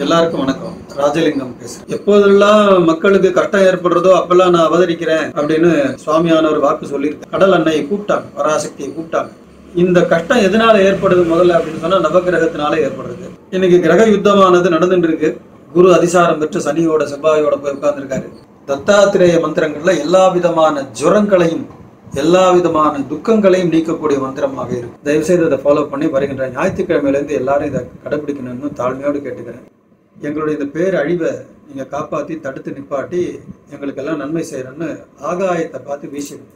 எல்லாருக்கும் வணக்கம் ராஜலிங்கம் பேசுறேன் எப்போதெல்லாம் மக்களுக்கு கஷ்டம் ஏற்படுறதோ அப்பெல்லாம் நான் அவதரிக்கிறேன் அப்படின்னு சுவாமியானவர் வாக்கு சொல்லியிருக்கேன் கடல் அன்னையை கூப்பிட்டாங்க பராசக்தியை கூப்பிட்டாங்க இந்த கஷ்டம் எதனால ஏற்படுது முதல்ல அப்படின்னு சொன்னா நவகிரகத்தினால ஏற்படுறது இன்னைக்கு கிரக யுத்தமானது நடந்துட்டு இருக்கு குரு அதிசாரம் பெற்று சனியோட செவ்வாயோட போய் உட்கார்ந்துருக்காரு தத்தாத்திரேய மந்திரங்கள்ல எல்லா விதமான ஜுரங்களையும் எல்லா விதமான துக்கங்களையும் நீக்கக்கூடிய மந்திரமாக இருக்கு தயவு செய்து அதை ஃபாலோ பண்ணி வருகின்ற ஞாயிற்றுக்கிழமையிலேருந்து எல்லாரும் இதை கடைபிடிக்கணும்னு தாழ்மையோடு கேட்டுக்கிறேன் எங்களுடைய இந்த பேர் அழிவை நீங்க காப்பாத்தி தடுத்து நிப்பாட்டி எங்களுக்கெல்லாம் நன்மை செய்யணும்னு ஆகாயத்தை பார்த்து வீசிடும்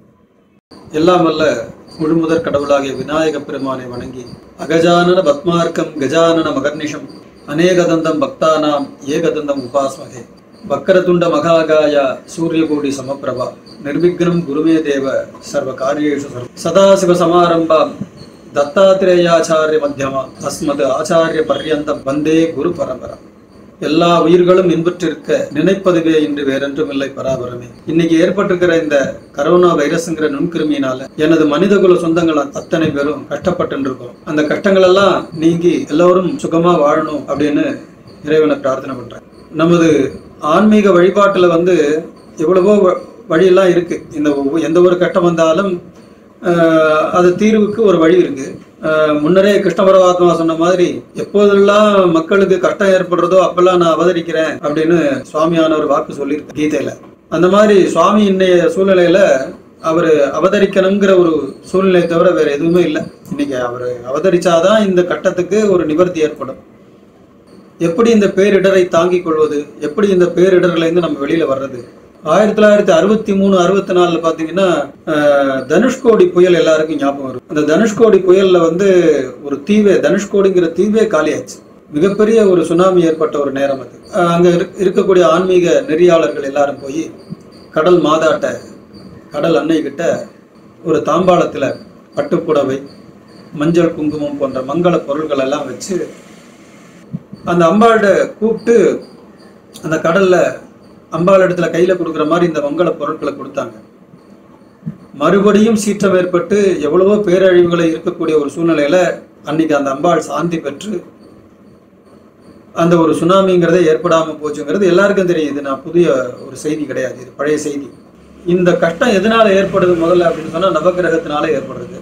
எல்லாம் வல்ல முழுமுதற் கடவுளாகிய விநாயக பெருமானை வணங்கி அகஜானன பத்மார்க்கம் கஜானன மகர்நிஷம் அநேகதந்தம் பக்தானாம் ஏகதந்தம் உபாஸ்மகே வக்கரதுண்ட மகாகாய சூரியகோடி சமப்பிரபா நிர்விக்னம் குருமே தேவ சர்வ காரியேஷு சர்வ சதாசிவ சமாரம்பாம் தத்தாத்திரேயாச்சாரிய மத்தியமா அஸ்மத் ஆச்சாரிய பர்யந்தம் வந்தே குரு பரம்பரா எல்லா உயிர்களும் இன்பற்றிருக்க நினைப்பதுவே இன்று வேறென்றும் இல்லை பராபரமே இன்னைக்கு ஏற்பட்டிருக்கிற இந்த கரோனா வைரஸ்ங்கிற நுண்கிருமியினால எனது மனிதகுல சொந்தங்கள் அத்தனை பேரும் கஷ்டப்பட்டு இருக்கோம் அந்த கஷ்டங்கள் எல்லாம் நீங்கி எல்லோரும் சுகமா வாழணும் அப்படின்னு இறைவனை பிரார்த்தனை பண்றேன் நமது ஆன்மீக வழிபாட்டுல வந்து எவ்வளவோ வ- வழியெல்லாம் இருக்கு இந்த ஒவ்வொ- எந்த ஒரு கஷ்டம் வந்தாலும் ஆஹ், அது தீர்வுக்கு ஒரு வழி இருக்கு ஆஹ், முன்னரே கிருஷ்ண பரமாத்மா சொன்ன மாதிரி எப்போதெல்லாம் மக்களுக்கு கஷ்டம் ஏற்படுறதோ அப்பெல்லாம் நான் அவதரிக்கிறேன் அப்படின்னு சுவாமியானவர் வாக்கு சொல்லியிருக்கு கீதையில அந்த மாதிரி சுவாமி இன்னைய சூழ்நிலையில அவர் அவதரிக்கணுங்கிற ஒரு சூழ்நிலை தவிர வேற எதுவுமே இல்லை இன்னைக்கு அவர் அவதரிச்சாதான் இந்த கட்டத்துக்கு ஒரு நிவர்த்தி ஏற்படும் எப்படி இந்த பேரிடரை தாங்கிக் கொள்வது எப்படி இந்த பேரிடர்ல இருந்து நம்ம வெளியில வர்றது ஆயிரத்தி தொள்ளாயிரத்தி அறுபத்தி மூணு அறுபத்தி நாலுல பாத்தீங்கன்னா அஹ், தனுஷ்கோடி புயல் எல்லாருக்கும் ஞாபகம் வரும் அந்த தனுஷ்கோடி புயல்ல வந்து ஒரு தீவே தனுஷ்கோடிங்கிற தீவே காலியாச்சு மிகப்பெரிய ஒரு சுனாமி ஏற்பட்ட ஒரு நேரம் அது அஹ், அங்க இருக்க- இருக்கக்கூடிய ஆன்மீக நெறியாளர்கள் எல்லாரும் போய் கடல் மாதாட்ட கடல் அன்னை கிட்ட ஒரு தாம்பாளத்துல பட்டுப்புடவை மஞ்சள் குங்குமம் போன்ற மங்கள பொருட்கள் எல்லாம் வச்சு அந்த அம்பாள்கிட்ட கூப்பிட்டு அந்த கடல்ல அம்பாள் இடத்துல கையில கொடுக்குற மாதிரி இந்த மங்கள பொருட்களை கொடுத்தாங்க மறுபடியும் சீற்றம் ஏற்பட்டு எவ்வளவோ பேரழிவுகளை இருக்கக்கூடிய ஒரு சூழ்நிலையில அன்னைக்கு அந்த அம்பாள் சாந்தி பெற்று அந்த ஒரு சுனாமிங்கிறதே ஏற்படாம போச்சுங்கிறது எல்லாருக்கும் தெரியும் இது நான் புதிய ஒரு செய்தி கிடையாது இது பழைய செய்தி இந்த கஷ்டம் எதனால ஏற்படுது முதல்ல அப்படின்னு சொன்னா நவகிரகத்தினால ஏற்படுறது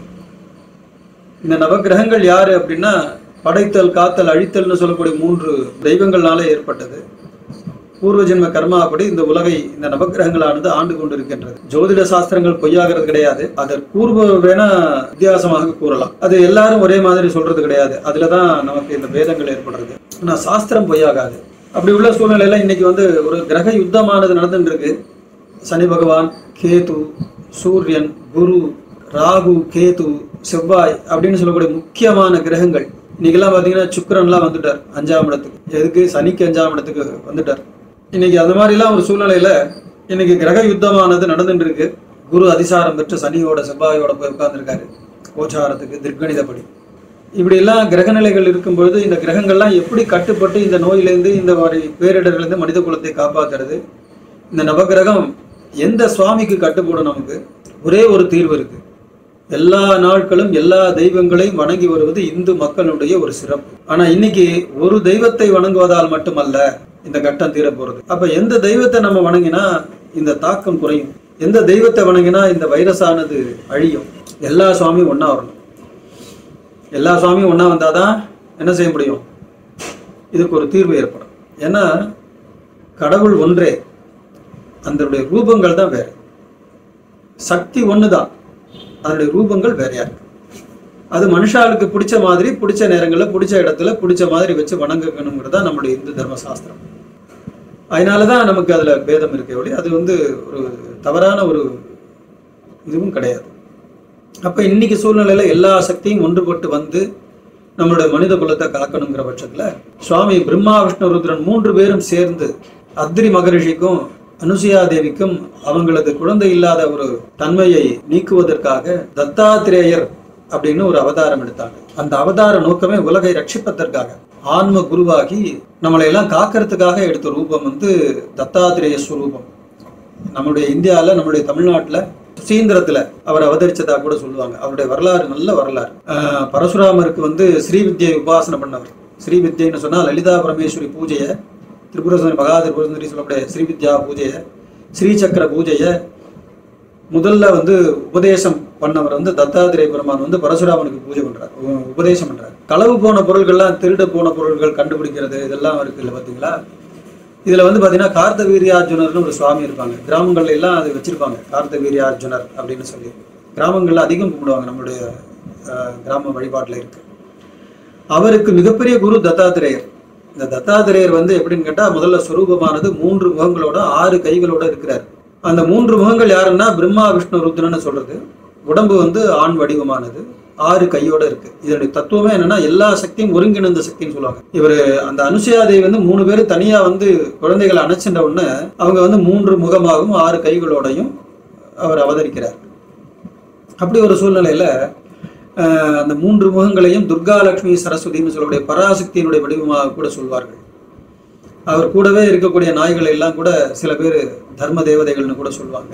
இந்த நவகிரகங்கள் யாரு அப்படின்னா படைத்தல் காத்தல் அழித்தல்னு சொல்லக்கூடிய மூன்று தெய்வங்கள்னால ஏற்பட்டது பூர்வ ஜென்ம கர்மாப்படி இந்த உலகை இந்த நவகிரகங்களானது ஆண்டு கொண்டிருக்கின்றது ஜோதிட சாஸ்திரங்கள் பொய்யாகிறது கிடையாது அதை கூர்வ வேணா வித்தியாசமாக கூறலாம் அது எல்லாரும் ஒரே மாதிரி சொல்றது கிடையாது அதுலதான் நமக்கு இந்த பேதங்கள் ஏற்படுறது ஆனா சாஸ்திரம் பொய்யாகாது அப்படி உள்ள சூழ்நிலையில இன்னைக்கு வந்து ஒரு கிரக யுத்தமானது நடந்துட்டு இருக்கு சனி பகவான் கேது சூரியன் குரு ராகு கேது செவ்வாய் அப்படின்னு சொல்லக்கூடிய முக்கியமான கிரகங்கள் இன்னைக்கெல்லாம் பார்த்தீங்கன்னா சுக்கிரன்லாம் வந்துட்டார் அஞ்சாம் இடத்துக்கு எதுக்கு சனிக்கு அஞ்சாம் இடத்துக்கு வந்துட்டார் இன்னைக்கு அந்த மாதிரிலாம் ஒரு சூழ்நிலையில இன்னைக்கு கிரக யுத்தமானது நடந்துட்டு இருக்கு குரு அதிசாரம் பெற்று சனியோட செவ்வாயோட போய் உட்கார்ந்துருக்காரு கோச்சாரத்துக்கு திருக்கணிதப்படி இப்படி எல்லாம் கிரக நிலைகள் இருக்கும் பொழுது இந்த கிரகங்கள்லாம் எப்படி கட்டுப்பட்டு இந்த நோயிலேருந்து இந்த மாதிரி பேரிடர்லேருந்து மனித குலத்தை காப்பாத்துறது இந்த நவகிரகம் எந்த சுவாமிக்கு கட்டுப்படும் நமக்கு ஒரே ஒரு தீர்வு இருக்கு எல்லா நாட்களும் எல்லா தெய்வங்களையும் வணங்கி வருவது இந்து மக்களுடைய ஒரு சிறப்பு ஆனா இன்னைக்கு ஒரு தெய்வத்தை வணங்குவதால் மட்டுமல்ல இந்த கட்டம் தீர போறது அப்ப எந்த தெய்வத்தை நம்ம வணங்கினா இந்த தாக்கம் குறையும் எந்த தெய்வத்தை வணங்கினா இந்த வைரஸானது அழியும் எல்லா சுவாமியும் ஒண்ணா வரணும் எல்லா சுவாமியும் ஒண்ணா வந்தாதான் என்ன செய்ய முடியும் இதுக்கு ஒரு தீர்வு ஏற்படும் ஏன்னா கடவுள் ஒன்றே அதனுடைய ரூபங்கள் தான் வேறு சக்தி ஒண்ணுதான் அதனுடைய ரூபங்கள் வேறையா இருக்கு அது மனுஷாளுக்கு பிடிச்ச மாதிரி பிடிச்ச நேரங்களில் பிடிச்ச இடத்துல பிடிச்ச மாதிரி வச்சு வணங்கணுங்கிறது தான் நம்முடைய இந்து தர்ம சாஸ்திரம் அதனாலதான் நமக்கு அதுல பேதம் இருக்கே ஒழிய அது வந்து ஒரு தவறான ஒரு இதுவும் கிடையாது அப்ப இன்னைக்கு சூழ்நிலையில எல்லா சக்தியும் ஒன்றுபட்டு வந்து நம்மளுடைய மனித குலத்தை கலக்கணுங்கிற பட்சத்துல சுவாமி பிரம்மா விஷ்ணு ருத்ரன் மூன்று பேரும் சேர்ந்து அத்ரி மகரிஷிக்கும் அனுசுயா தேவிக்கும் அவங்களது குழந்தை இல்லாத ஒரு தன்மையை நீக்குவதற்காக தத்தாத்திரேயர் அப்படின்னு ஒரு அவதாரம் எடுத்தாங்க அந்த அவதார நோக்கமே உலகை ரட்சிப்பதற்காக ஆன்ம குருவாகி நம்மளை எல்லாம் காக்கிறதுக்காக எடுத்த ரூபம் வந்து தத்தாத்திரேய ஸ்வரூபம் நம்முடைய இந்தியால நம்முடைய தமிழ்நாட்டுல சுசீந்திரத்துல அவர் அவதரிச்சதா கூட சொல்லுவாங்க அவருடைய வரலாறு நல்ல வரலாறு ஆஹ் பரசுராமருக்கு வந்து ஸ்ரீவித்யை உபாசனை பண்ணவர் ஸ்ரீ வித்யன்னு சொன்னால் லலிதா பரமேஸ்வரி பூஜையை திரிபுரசுந்தரி மகா திரிபுரசுந்தரி சொல்லக்கூடிய ஸ்ரீ வித்யா பூஜையை ஸ்ரீசக்கர பூஜையை முதல்ல வந்து உபதேசம் பண்ணவர் வந்து தத்தாத்திரேய பெருமான் வந்து பரசுராமனுக்கு பூஜை பண்றார் உ- உபதேசம் பண்றார் களவு போன பொருள்கள்லாம் திருடு போன பொருள்கள் கண்டுபிடிக்கிறது இதெல்லாம் இருக்குல்ல பாத்தீங்களா இதுல வந்து பாத்தீங்கன்னா கார்த்த வீரியார்ஜுனர்னு ஒரு சுவாமி இருப்பாங்க கிராமங்கள்ல எல்லாம் அது வச்சிருப்பாங்க கார்த்த வீரியார்ஜுனர் அப்படின்னு சொல்லி கிராமங்கள்ல அதிகம் கும்பிடுவாங்க நம்மளுடைய அஹ், கிராம வழிபாட்டுல இருக்கு அவருக்கு மிகப்பெரிய குரு தத்தாத்திரேயர் இந்த தத்தாத்திரேயர் வந்து எப்படின்னு கேட்டா முதல்ல சொரூபமானது மூன்று முகங்களோட ஆறு கைகளோட இருக்கிறார் அந்த மூன்று முகங்கள் யாருன்னா பிரம்மா விஷ்ணு ருத்ரன்னு சொல்றது உடம்பு வந்து ஆண் வடிவமானது ஆறு கையோட இருக்கு இதனுடைய தத்துவமே என்னன்னா எல்லா சக்தியும் ஒருங்கிணைந்த சக்தின்னு சொல்லுவாங்க இவர் அந்த அனுசயாதேவி வந்து மூணு பேர் தனியா வந்து குழந்தைகளை அணைச்சின்ற உடனே அவங்க வந்து மூன்று முகமாகவும் ஆறு கைகளோடையும் அவர் அவதரிக்கிறார் அப்படி ஒரு சூழ்நிலையில ஆஹ், அந்த மூன்று முகங்களையும் துர்கா லட்சுமி சரஸ்வதினு சொல்லக்கூடிய பராசக்தியினுடைய வடிவமாக கூட சொல்வார்கள் அவர் கூடவே இருக்கக்கூடிய நாய்களை எல்லாம் கூட சில பேர் தர்ம தேவதைகள்னு கூட சொல்லுவாங்க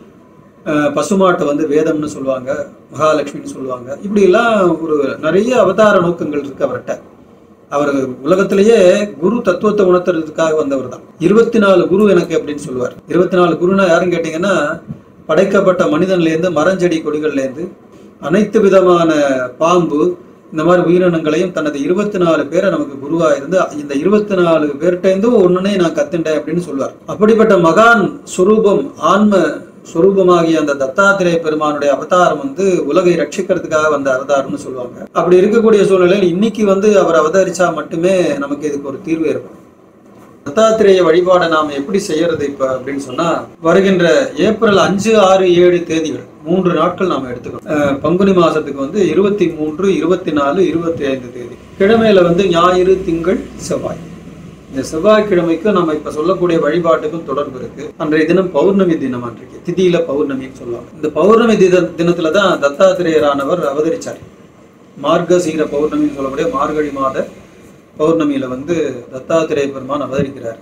ஆஹ், பசுமாட்டை வந்து வேதம்னு சொல்லுவாங்க மகாலட்சுமின்னு சொல்லுவாங்க இப்படி எல்லாம் ஒரு நிறைய அவதார நோக்கங்கள் இருக்கு அவர்கிட்ட அவர் உலகத்திலேயே குரு தத்துவத்தை உணர்த்துறதுக்காக வந்தவர் தான் இருபத்தி நாலு குரு எனக்கு அப்படின்னு சொல்லுவார் இருபத்தி நாலு குருனா யாருன்னு கேட்டீங்கன்னா படைக்கப்பட்ட மனிதன்லேருந்து மரஞ்செடி கொடிகள்லேருந்து அனைத்து விதமான பாம்பு இந்த மாதிரி உயிரினங்களையும் தனது இருபத்தி நாலு பேரை நமக்கு குருவா இருந்து இந்த இருபத்தி நாலு பேர்கிட்டேருந்து ஒன்றுனே நான் கத்துட்டேன் அப்படின்னு சொல்லுவார் அப்படிப்பட்ட மகான் சொரூபம் ஆன்ம சொரூபமாகிய அந்த தத்தாத்திரேய பெருமானுடைய அவதாரம் வந்து உலகை ரட்சிக்கிறதுக்காக வந்த அவதாரம்னு சொல்லுவாங்க அப்படி இருக்கக்கூடிய சூழ்நிலையில் இன்னைக்கு வந்து அவர் அவதரிச்சா மட்டுமே நமக்கு இதுக்கு ஒரு தீர்வு ஏற்படும் தத்தாத்திரேய வழிபாடை நாம் எப்படி செய்யறது இப்ப அப்படின்னு சொன்னா வருகின்ற ஏப்ரல் அஞ்சு ஆறு ஏழு தேதிகள் மூன்று நாட்கள் நாம் எடுத்துக்கணும் அஹ் பங்குனி மாசத்துக்கு வந்து இருபத்தி மூன்று இருபத்தி நாலு இருபத்தி ஐந்து தேதி கிழமையில வந்து ஞாயிறு திங்கள் செவ்வாய் இந்த செவ்வாய்க்கிழமைக்கும் நம்ம இப்ப சொல்லக்கூடிய வழிபாட்டுக்கும் தொடர்பு இருக்கு அன்றைய தினம் பௌர்ணமி தினம் அன்றைக்கு திதியில பௌர்ணமின்னு சொல்லுவாங்க இந்த பௌர்ணமி தின தினத்துல தான் தத்தாத்திரேயரானவர் அவதரிச்சார் மார்கசீர பௌர்ணமின்னு சொல்லக்கூடிய மார்கழி மாத பௌர்ணமியில வந்து தத்தாத்திரேய பெருமான் அவதரிக்கிறார்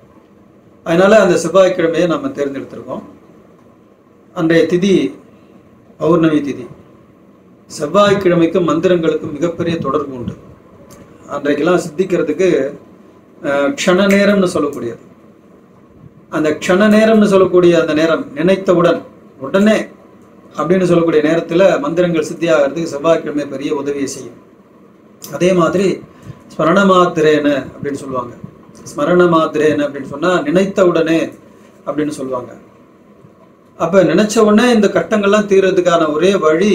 அதனால அந்த செவ்வாய்க்கிழமையை நம்ம தேர்ந்தெடுத்திருக்கோம் அன்றைய திதி பௌர்ணமி திதி செவ்வாய்க்கிழமைக்கும் மந்திரங்களுக்கும் மிகப்பெரிய தொடர்பு உண்டு அன்றைக்கெல்லாம் சித்திக்கிறதுக்கு அஹ், க்ஷண நேரம்னு சொல்லக்கூடியது அந்த க்ஷண நேரம்னு சொல்லக்கூடிய அந்த நேரம் நினைத்தவுடன் உடனே அப்படின்னு சொல்லக்கூடிய நேரத்துல மந்திரங்கள் சித்தியாகிறதுக்கு செவ்வாய்க்கிழமை பெரிய உதவியை செய்யும் அதே மாதிரி ஸ்மரண மாத்திரேன அப்படின்னு சொல்லுவாங்க ஸ்மரண மாத்திரேன அப்படின்னு சொன்னா நினைத்த உடனே அப்படின்னு சொல்லுவாங்க அப்ப நினைச்ச உடனே இந்த கட்டங்கள்லாம் தீர்றதுக்கான ஒரே வழி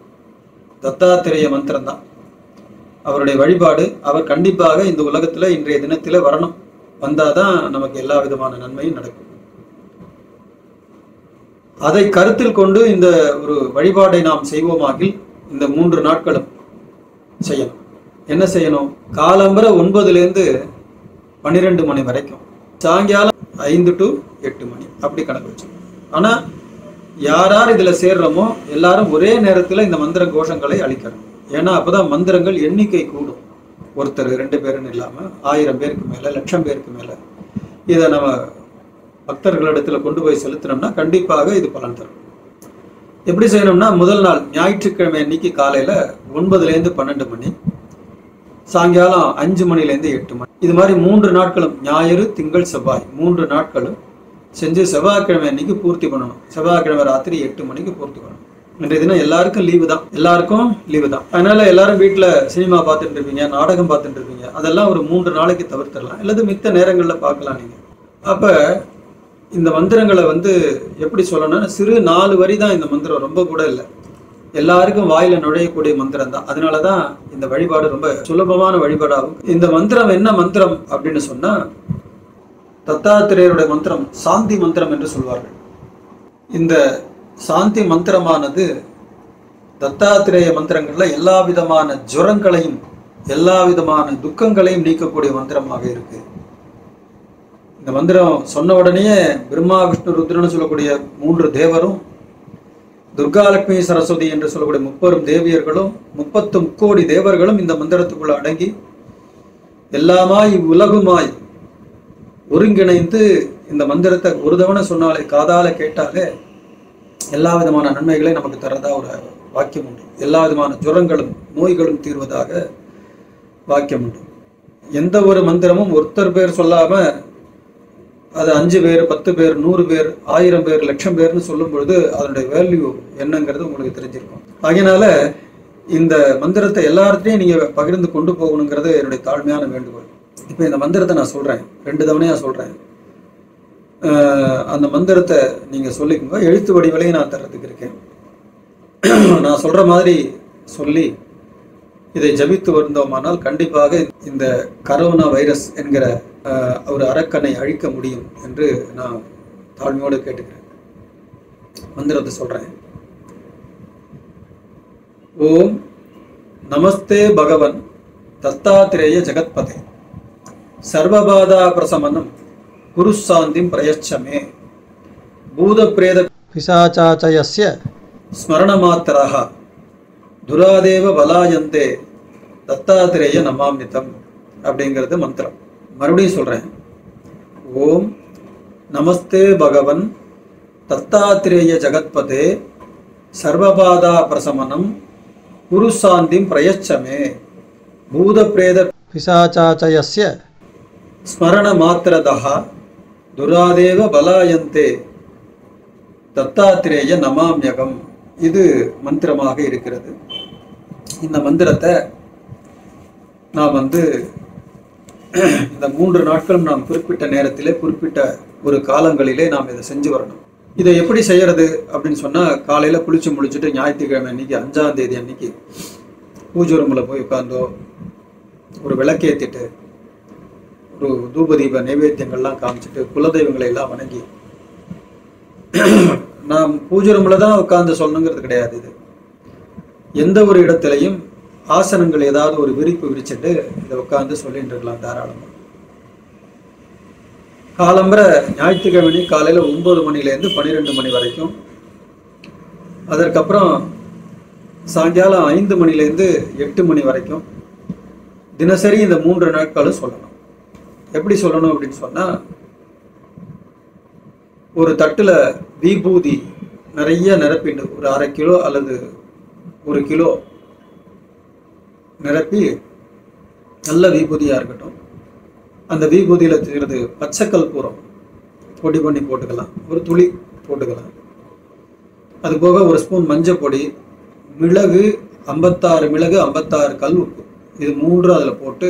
தத்தாத்திரேய மந்திரம் தான் அவருடைய வழிபாடு அவர் கண்டிப்பாக இந்த உலகத்துல இன்றைய தினத்துல வரணும் வந்தாதான் நமக்கு எல்லா விதமான நன்மையும் நடக்கும் அதை கருத்தில் கொண்டு இந்த ஒரு வழிபாடை நாம் செய்வோமாகில் இந்த மூன்று நாட்களும் செய்யணும் என்ன செய்யணும் காலம்பரை ஒன்பதுலேருந்து பன்னிரெண்டு மணி வரைக்கும் சாயங்காலம் ஐந்து டு எட்டு மணி அப்படி கணக்கு வச்சோம் ஆனா யார் யார் இதுல சேர்றோமோ எல்லாரும் ஒரே நேரத்துல இந்த மந்திர கோஷங்களை அளிக்கணும் ஏன்னா அப்பதான் மந்திரங்கள் எண்ணிக்கை கூடும் ஒருத்தர் ரெண்டு பேருன்னு இல்லாம ஆயிரம் பேருக்கு மேல லட்சம் பேருக்கு மேல இதை நம்ம பக்தர்களிடத்துல கொண்டு போய் செலுத்தினோம்னா கண்டிப்பாக இது பலன் தரும் எப்படி செய்யணும்னா முதல் நாள் ஞாயிற்றுக்கிழமை அன்னைக்கு காலையில ஒன்பதுல இருந்து பன்னெண்டு மணி சாயங்காலம் அஞ்சு மணிலேருந்து எட்டு மணி இது மாதிரி மூன்று நாட்களும் ஞாயிறு திங்கள் செவ்வாய் மூன்று நாட்களும் செஞ்சு செவ்வாய்க்கிழமை அன்னைக்கு பூர்த்தி பண்ணணும் செவ்வாய்க்கிழமை ராத்திரி எட்டு மணிக்கு பூர்த்தி பண்ணணும் இன்றைய தினம் எல்லாருக்கும் லீவு தான் எல்லாருக்கும் லீவு தான் அதனால எல்லாரும் வீட்டுல சினிமா பார்த்துட்டு இருப்பீங்க நாடகம் பார்த்துட்டு இருப்பீங்க அதெல்லாம் ஒரு மூன்று நாளைக்கு தவிர்த்திடலாம் அல்லது மித்த நேரங்கள்ல பார்க்கலாம் நீங்க அப்ப இந்த மந்திரங்களை வந்து எப்படி சொல்லணும்னா சிறு நாலு வரி தான் இந்த மந்திரம் ரொம்ப கூட இல்லை எல்லாருக்கும் வாயில நுழையக்கூடிய மந்திரம் தான் அதனாலதான் இந்த வழிபாடு ரொம்ப சுலபமான வழிபாடாகும் இந்த மந்திரம் என்ன மந்திரம் அப்படின்னு சொன்னா தத்தாத்திரேயருடைய மந்திரம் சாந்தி மந்திரம் என்று சொல்வார்கள் இந்த சாந்தி மந்திரமானது தத்தாத்திரேய மந்திரங்கள்ல எல்லா விதமான ஜுரங்களையும் எல்லா விதமான துக்கங்களையும் நீக்கக்கூடிய மந்திரமாக இருக்கு இந்த மந்திரம் சொன்ன உடனேயே பிரம்மா விஷ்ணு ருத்ரன்னு சொல்லக்கூடிய மூன்று தேவரும் துர்காலட்சுமி சரஸ்வதி என்று சொல்லக்கூடிய முப்பெரும் தேவியர்களும் முப்பத்து முக்கோடி தேவர்களும் இந்த மந்திரத்துக்குள்ள அடங்கி எல்லாமாய் உலகுமாய் ஒருங்கிணைந்து இந்த மந்திரத்தை ஒரு தவணை சொன்னாலே காதால கேட்டாலே எல்லா விதமான நன்மைகளையும் நமக்கு தரதா ஒரு வாக்கியம் உண்டு எல்லா விதமான ஜுரங்களும் நோய்களும் தீர்வதாக வாக்கியம் உண்டு எந்த ஒரு மந்திரமும் ஒருத்தர் பேர் சொல்லாம அது அஞ்சு பேர் பத்து பேர் நூறு பேர் ஆயிரம் பேர் லட்சம் பேர்னு சொல்லும் பொழுது அதனுடைய வேல்யூ என்னங்கிறது உங்களுக்கு தெரிஞ்சிருக்கும் அதனால இந்த மந்திரத்தை எல்லார்ட்டையும் நீங்க பகிர்ந்து கொண்டு போகணுங்கிறது என்னுடைய தாழ்மையான வேண்டுகோள் இப்போ இந்த மந்திரத்தை நான் சொல்றேன் ரெண்டு தவணையா சொல்றேன் அஹ் அந்த மந்திரத்தை நீங்க சொல்லிக்கோங்க எழுத்து வடிவிலையும் நான் தர்றதுக்கு இருக்கேன் நான் சொல்ற மாதிரி சொல்லி இதை ஜபித்து வந்தோமானால் கண்டிப்பாக இந்த கரோனா வைரஸ் என்கிற அஹ், ஒரு அரக்கனை அழிக்க முடியும் என்று நான் தாழ்மையோடு கேட்டுக்கிறேன் மந்திரத்தை சொல்றேன் ஓம் நமஸ்தே பகவன் தத்தாத்திரேய ஜெகத்பதே சர்வபாதா பிரசமனம் குருசாந்திம் பிரயச்சமே பூதப்பிரேத பிசாச்சாச்சயஸ்ய ஸ்மரணமாத்திராக துராதேவ பலாயந்தே தத்தாத்திரேய நமாமிதம் அப்படிங்கிறது மந்திரம் மறுபடியும் சொல்றேன் ஓம் நமஸ்தே பகவன் தத்தாத்திரேய ஜகத்பதே சர்வபாதா பிரசமனம் குருசாந்திம் பிரயச்சமே பூதப்பிரேத பிசாச்சாச்சயஸ்ய ஸ்மரண மாத்திரதா துராதேவ பலாயந்தே தத்தாத்திரேய நமாம்யகம் இது மந்திரமாக இருக்கிறது இந்த மந்திரத்தை நாம் வந்து இந்த மூன்று நாட்களும் நாம் குறிப்பிட்ட நேரத்திலே குறிப்பிட்ட ஒரு காலங்களிலே நாம் இதை செஞ்சு வரணும் இதை எப்படி செய்யறது அப்படின்னு சொன்னா காலையில குளிச்சு முடிச்சுட்டு ஞாயிற்றுக்கிழமை அன்னைக்கு அஞ்சாம் தேதி அன்னைக்கு பூஜை ரூம்ல போய் உட்கார்ந்தோ ஒரு விளக்கேத்திட்டு ஒரு தூபதீப நைவேத்தியங்கள்லாம் காமிச்சிட்டு குலதெய்வங்களை எல்லாம் வணங்கி நாம் பூஜை ரூம்ல தான் உட்கார்ந்து சொல்லணுங்கிறது கிடையாது இது எந்த ஒரு இடத்துலையும் ஆசனங்கள் ஏதாவது ஒரு விரிப்பு விரிச்சிட்டு இதை உட்கார்ந்து சொல்லிட்டு இருக்கலாம் தாராளமா காலம்பர ஞாயிற்றுக்கிழமை காலையில ஒன்பது மணிலேருந்து பன்னிரெண்டு மணி வரைக்கும் அதற்கப்புறம் சாயங்காலம் ஐந்து மணிலேருந்து எட்டு மணி வரைக்கும் தினசரி இந்த மூன்று நாட்களும் சொல்லணும் எப்படி சொல்லணும் அப்படின்னு சொன்னா ஒரு தட்டுல விபூதி நிறைய நிரப்பிண்டு ஒரு அரை கிலோ அல்லது ஒரு கிலோ நிரப்பி நல்ல விபூதியா இருக்கட்டும் அந்த விபூதியில செய்கிறது பச்சைக்கல் பூரம் பொடி பண்ணி போட்டுக்கலாம் ஒரு துளி போட்டுக்கலாம் அது போக ஒரு ஸ்பூன் மஞ்சள் பொடி மிளகு ஐம்பத்தாறு மிளகு ஐம்பத்தாறு கல் உப்பு இது மூன்று அதில் போட்டு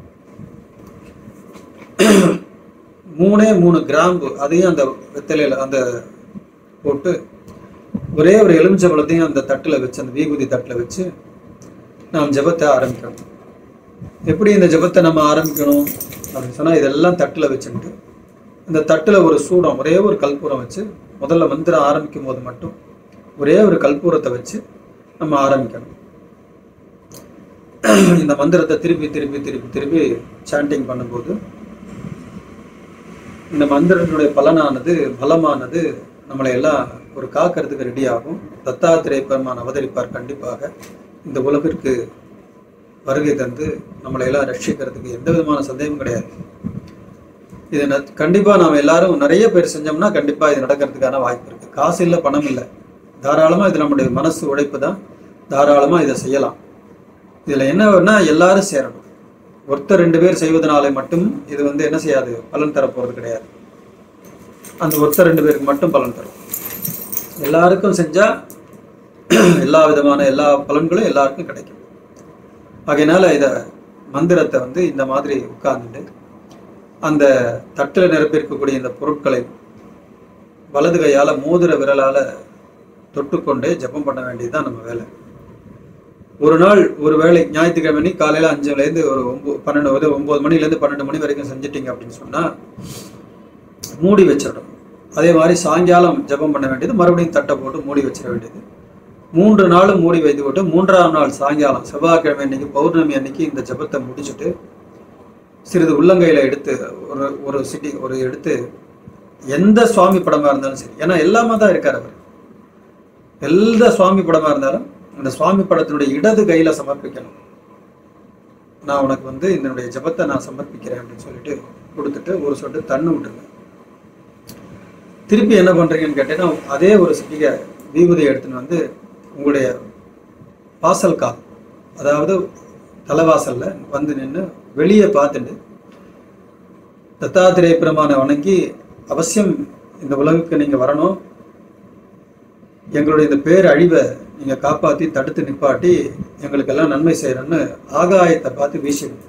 மூணே மூணு கிராம்பு அதையும் அந்த வெத்தலையில அந்த போட்டு ஒரே ஒரு எலுமிச்சம்பழத்தையும் அந்த தட்டில் வச்சு அந்த விபூதி தட்டில் வச்சு நாம் ஜெபத்தை ஆரம்பிக்கணும் எப்படி இந்த ஜெபத்தை நம்ம ஆரம்பிக்கணும் அப்படின்னு சொன்னால் இதெல்லாம் தட்டில் வச்சுக்கிட்டு இந்த தட்டில் ஒரு சூடம் ஒரே ஒரு கற்பூரம் வச்சு முதல்ல மந்திரம் ஆரம்பிக்கும் போது மட்டும் ஒரே ஒரு கற்பூரத்தை வச்சு நம்ம ஆரம்பிக்கணும் இந்த மந்திரத்தை திருப்பி திருப்பி திருப்பி திருப்பி சாண்டிங் பண்ணும்போது இந்த மந்திரத்தினுடைய பலனானது பலமானது நம்மளை எல்லாம் ஒரு காக்கிறதுக்கு ரெடி ஆகும் தத்தாத்திரேய பெருமான் அவதரிப்பார் கண்டிப்பாக இந்த உலகிற்கு வருகை தந்து நம்மளை எல்லாம் ரட்சிக்கிறதுக்கு எந்த விதமான சந்தேகமும் கிடையாது இது ந- கண்டிப்பா நாம் எல்லாரும் நிறைய பேர் செஞ்சோம்னா கண்டிப்பா இது நடக்கிறதுக்கான வாய்ப்பு இருக்கு காசு இல்லை பணம் இல்லை தாராளமா இது நம்முடைய மனசு உழைப்பு தான் தாராளமா இதை செய்யலாம் இதுல என்ன வேணா எல்லாரும் சேரணும் ஒருத்தர் ரெண்டு பேர் செய்வதனால மட்டும் இது வந்து என்ன செய்யாது பலன் தர போறது கிடையாது அந்த ஒருத்தர் ரெண்டு பேருக்கு மட்டும் பலன் தரும் எல்லாருக்கும் செஞ்சா எல்லா விதமான எல்லா பலன்களும் எல்லாருக்கும் கிடைக்கும் ஆகையினால இத மந்திரத்தை வந்து இந்த மாதிரி உட்கார்ந்துட்டு அந்த தட்டில் நிரப்பியிருக்கக்கூடிய இந்த பொருட்களை வலது கையால மோதிர விரலால தொட்டுக்கொண்டே ஜெபம் பண்ண வேண்டியதுதான் நம்ம வேலை ஒரு நாள் ஒரு வேளை ஞாயிற்றுக்கிழமை அன்னைக்கு காலையில அஞ்சுலேருந்து ஒரு ஒம்பது பன்னெண்டு ஒரு ஒன்பது மணிலேருந்து பன்னெண்டு மணி வரைக்கும் செஞ்சிட்டீங்க அப்படின்னு சொன்னா மூடி வச்சிடணும் அதே மாதிரி சாயங்காலம் ஜெபம் பண்ண வேண்டியது மறுபடியும் தட்டை போட்டு மூடி வச்சிட வேண்டியது மூன்று நாளும் மூடி வைத்து விட்டு மூன்றாம் நாள் சாயங்காலம் செவ்வாய்க்கிழமை அன்னைக்கு பௌர்ணமி அன்னைக்கு இந்த ஜெபத்தை முடிச்சுட்டு சிறிது உள்ளங்கையில எடுத்து ஒரு ஒரு சிட்டி ஒரு எடுத்து எந்த சுவாமி படமா இருந்தாலும் சரி ஏன்னா எல்லாமே தான் இருக்கார் அவர் எந்த சுவாமி படமா இருந்தாலும் அந்த சுவாமி படத்தினுடைய இடது கையில சமர்ப்பிக்கணும் நான் உனக்கு வந்து என்னுடைய ஜெபத்தை நான் சமர்ப்பிக்கிறேன் அப்படின்னு சொல்லிட்டு கொடுத்துட்டு ஒரு சொட்டு தண்ணு விட்டுருங்க திருப்பி என்ன பண்றீங்கன்னு கேட்டீங்கன்னா அதே ஒரு சிட்டிகை விபூதியை எடுத்துன்னு வந்து உங்களுடைய வாசல் கால் அதாவது தலைவாசல்ல வந்து நின்று வெளியே பார்த்துட்டு தத்தாத்திரேய பெருமானை வணங்கி அவசியம் இந்த உலகுக்கு நீங்க வரணும் எங்களுடைய இந்த பேர் அழிவை நீங்க காப்பாத்தி தடுத்து நிப்பாட்டி எங்களுக்கெல்லாம் நன்மை செய்யறன்னு ஆகாயத்தை பார்த்து வீசிடும்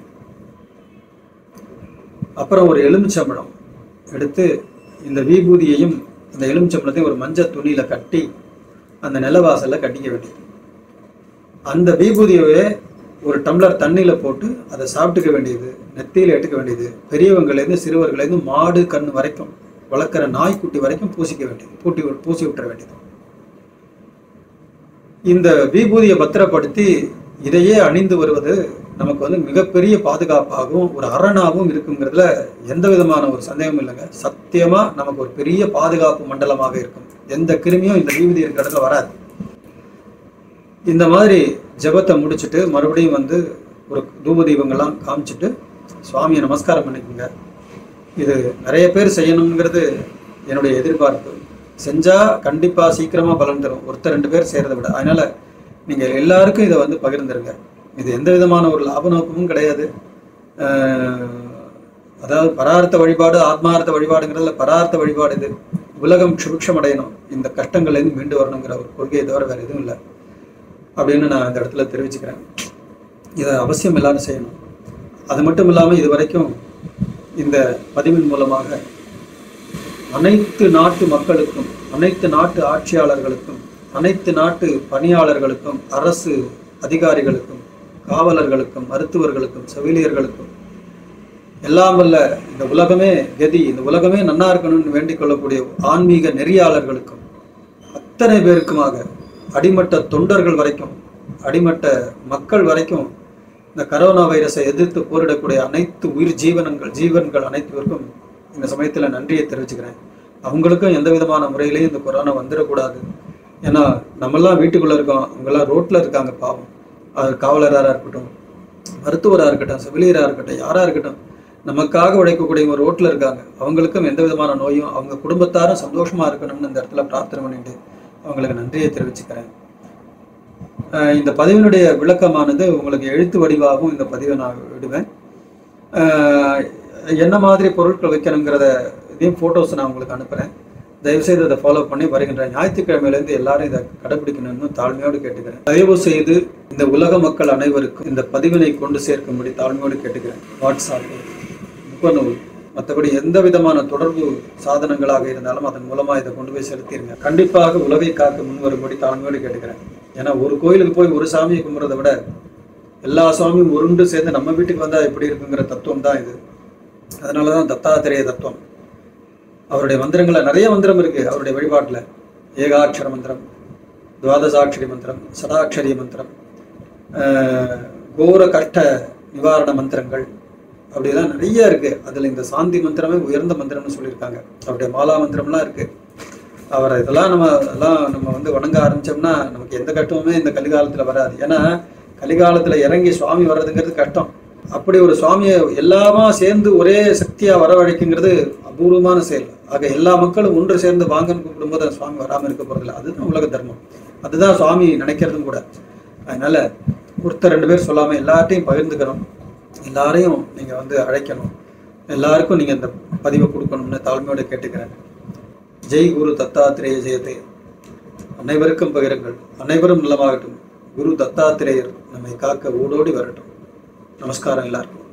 அப்புறம் ஒரு எலுமிச்சம்பழம் எடுத்து இந்த விபூதியையும் அந்த எலுமிச்சம்பழத்தையும் ஒரு மஞ்சள் துணியில கட்டி அந்த நிலவாசல்ல கட்டிக்க வேண்டியது அந்த விபூதியவே ஒரு டம்ளர் தண்ணியில போட்டு அதை சாப்பிட்டுக்க வேண்டியது நெத்தியில எடுத்துக்க வேண்டியது பெரியவங்கலேருந்து சிறுவர்களேருந்து மாடு கண் வரைக்கும் வளர்க்குற நாய்க்குட்டி வரைக்கும் பூசிக்க வேண்டியது பூட்டி பூசி விட்டுற வேண்டியது இந்த விபூதியை பத்திரப்படுத்தி இதையே அணிந்து வருவது நமக்கு வந்து மிகப்பெரிய பாதுகாப்பாகவும் ஒரு அரணாகவும் இருக்குங்கிறதுல எந்த விதமான ஒரு சந்தேகமும் இல்லைங்க சத்தியமா நமக்கு ஒரு பெரிய பாதுகாப்பு மண்டலமாக இருக்கும் எந்த கிருமியும் இந்த விபூதி இருக்கிற இடத்துல வராது இந்த மாதிரி ஜெபத்தை முடிச்சுட்டு மறுபடியும் வந்து ஒரு தூப தீபங்கள்லாம் காமிச்சிட்டு சுவாமியை நமஸ்காரம் பண்ணிக்கோங்க இது நிறைய பேர் செய்யணுங்கிறது என்னுடைய எதிர்பார்ப்பு செஞ்சா கண்டிப்பா சீக்கிரமா பலன் தரும் ஒருத்தர் ரெண்டு பேர் செய்யறதை விட அதனால நீங்க எல்லாருக்கும் இதை வந்து பகிர்ந்துருங்க இது எந்த விதமான ஒரு லாப நோக்கமும் கிடையாது ஆஹ் அதாவது பரார்த்த வழிபாடு ஆத்மார்த்த வழிபாடுங்கிறதுல பரார்த்த வழிபாடு இது உலகம் சுபிக்ஷம் அடையணும் இந்த கஷ்டங்கள்லேருந்து மீண்டு வரணுங்கிற ஒரு கொள்கையை தவிர வேற எதுவும் இல்லை அப்படின்னு நான் இந்த இடத்துல தெரிவிச்சுக்கிறேன் இதை அவசியம் எல்லாரும் செய்யணும் அது மட்டும் இல்லாமல் இது வரைக்கும் இந்த பதிவின் மூலமாக அனைத்து நாட்டு மக்களுக்கும் அனைத்து நாட்டு ஆட்சியாளர்களுக்கும் அனைத்து நாட்டு பணியாளர்களுக்கும் அரசு அதிகாரிகளுக்கும் காவலர்களுக்கும் மருத்துவர்களுக்கும் செவிலியர்களுக்கும் எல்லாம் வல்ல இந்த உலகமே கதி இந்த உலகமே நன்னா இருக்கணும்னு வேண்டிக் கொள்ளக்கூடிய ஆன்மீக நெறியாளர்களுக்கும் அத்தனை பேருக்குமாக அடிமட்ட தொண்டர்கள் வரைக்கும் அடிமட்ட மக்கள் வரைக்கும் இந்த கரோனா வைரஸை எதிர்த்து போரிடக்கூடிய அனைத்து உயிர் ஜீவனங்கள் ஜீவன்கள் அனைத்துவருக்கும் இந்த சமயத்தில் நன்றியை தெரிவிச்சுக்கிறேன் அவங்களுக்கும் எந்த விதமான முறையிலையும் இந்த கொரோனா வந்துடக்கூடாது ஏன்னா நம்மெல்லாம் வீட்டுக்குள்ளே இருக்கோம் அவங்கெல்லாம் ரோட்டில் இருக்காங்க பாவம் அது காவலராக இருக்கட்டும் மருத்துவராக இருக்கட்டும் செவிலியராக இருக்கட்டும் யாராக இருக்கட்டும் நமக்காக உழைக்கக்கூடியவங்க ரோட்டில் இருக்காங்க அவங்களுக்கும் எந்த விதமான நோயும் அவங்க குடும்பத்தாரும் சந்தோஷமா இருக்கணும்னு இந்த இடத்துல பிரார்த்தனை பண்ணிட்டு அவங்களுக்கு நன்றியை தெரிவிச்சுக்கிறேன் அஹ் இந்த பதிவினுடைய விளக்கமானது உங்களுக்கு எழுத்து வடிவாகவும் இந்த பதிவை நான் விடுவேன் அஹ் என்ன மாதிரி பொருட்கள் வைக்கணுங்கிறத இதையும் ஃபோட்டோஸ் நான் உங்களுக்கு அனுப்புகிறேன் தயவுசெய்து அதை ஃபாலோ பண்ணி வருகின்ற ஞாயிற்றுக்கிழமையிலேருந்து எல்லாரும் இதை கடைபிடிக்கணும்னு தாழ்மையோடு கேட்டுக்கிறேன் தயவு செய்து இந்த உலக மக்கள் அனைவருக்கும் இந்த பதிவினை கொண்டு சேர்க்கும்படி தாழ்மையோடு கேட்டுக்கிறேன் வாட்ஸ்அப் முகநூல் மற்றபடி எந்த விதமான தொடர்பு சாதனங்களாக இருந்தாலும் அதன் மூலமா இதை கொண்டு போய் செலுத்திடுங்க கண்டிப்பாக உலகை காக்க முன் வரும்படி தாழ்மையோடு கேட்டுக்கிறேன் ஏன்னா ஒரு கோயிலுக்கு போய் ஒரு சாமியை கும்பிட்றதை விட எல்லா சாமியும் உருண்டு சேர்ந்து நம்ம வீட்டுக்கு வந்தா எப்படி இருக்குங்கிற தத்துவம் தான் இது அதனாலதான் தத்தாத்திரேய தத்துவம் அவருடைய மந்திரங்கள்ல நிறைய மந்திரம் இருக்கு அவருடைய வழிபாட்டுல ஏகாட்சர மந்திரம் துவாதசாட்சரி மந்திரம் சதாட்சரி மந்திரம் ஆஹ் கோர கஷ்ட நிவாரண மந்திரங்கள் அப்படிலாம் நிறைய இருக்கு அதுல இந்த சாந்தி மந்திரமே உயர்ந்த மந்திரம்னு சொல்லியிருக்காங்க அவருடைய மாலா மந்திரம்லாம் இருக்கு அவரை இதெல்லாம் நம்ம எல்லாம் நம்ம வந்து வணங்க ஆரம்பிச்சோம்னா நமக்கு எந்த கஷ்டமுமே இந்த கலிகாலத்துல வராது ஏன்னா கலிகாலத்துல இறங்கி சுவாமி வர்றதுங்கிறது கஷ்டம் அப்படி ஒரு சுவாமியை எல்லாமா சேர்ந்து ஒரே சக்தியா வரவழைக்குங்கிறது அபூர்வமான செயல் ஆக எல்லா மக்களும் ஒன்று சேர்ந்து வாங்கன்னு கூப்பிடும்போது அந்த சுவாமி வராம இருக்க போறதில்ல அதுதான் உலக தர்மம் அதுதான் சுவாமி நினைக்கிறதும் கூட அதனால ஒருத்தர் ரெண்டு பேர் சொல்லாம எல்லார்ட்டையும் பகிர்ந்துக்கணும் எல்லாரையும் நீங்க வந்து அழைக்கணும் எல்லாருக்கும் நீங்க இந்த பதிவை கொடுக்கணும்னு தாழ்மையோட கேட்டுக்கிறேன் ஜெய் குரு தத்தாத்திரேய ஜெயதே அனைவருக்கும் பகிருங்கள் அனைவரும் நலமாகட்டும் குரு தத்தாத்திரேயர் நம்மை காக்க ஓடோடி வரட்டும் நமஸ்காரம் எல்லாருக்கும்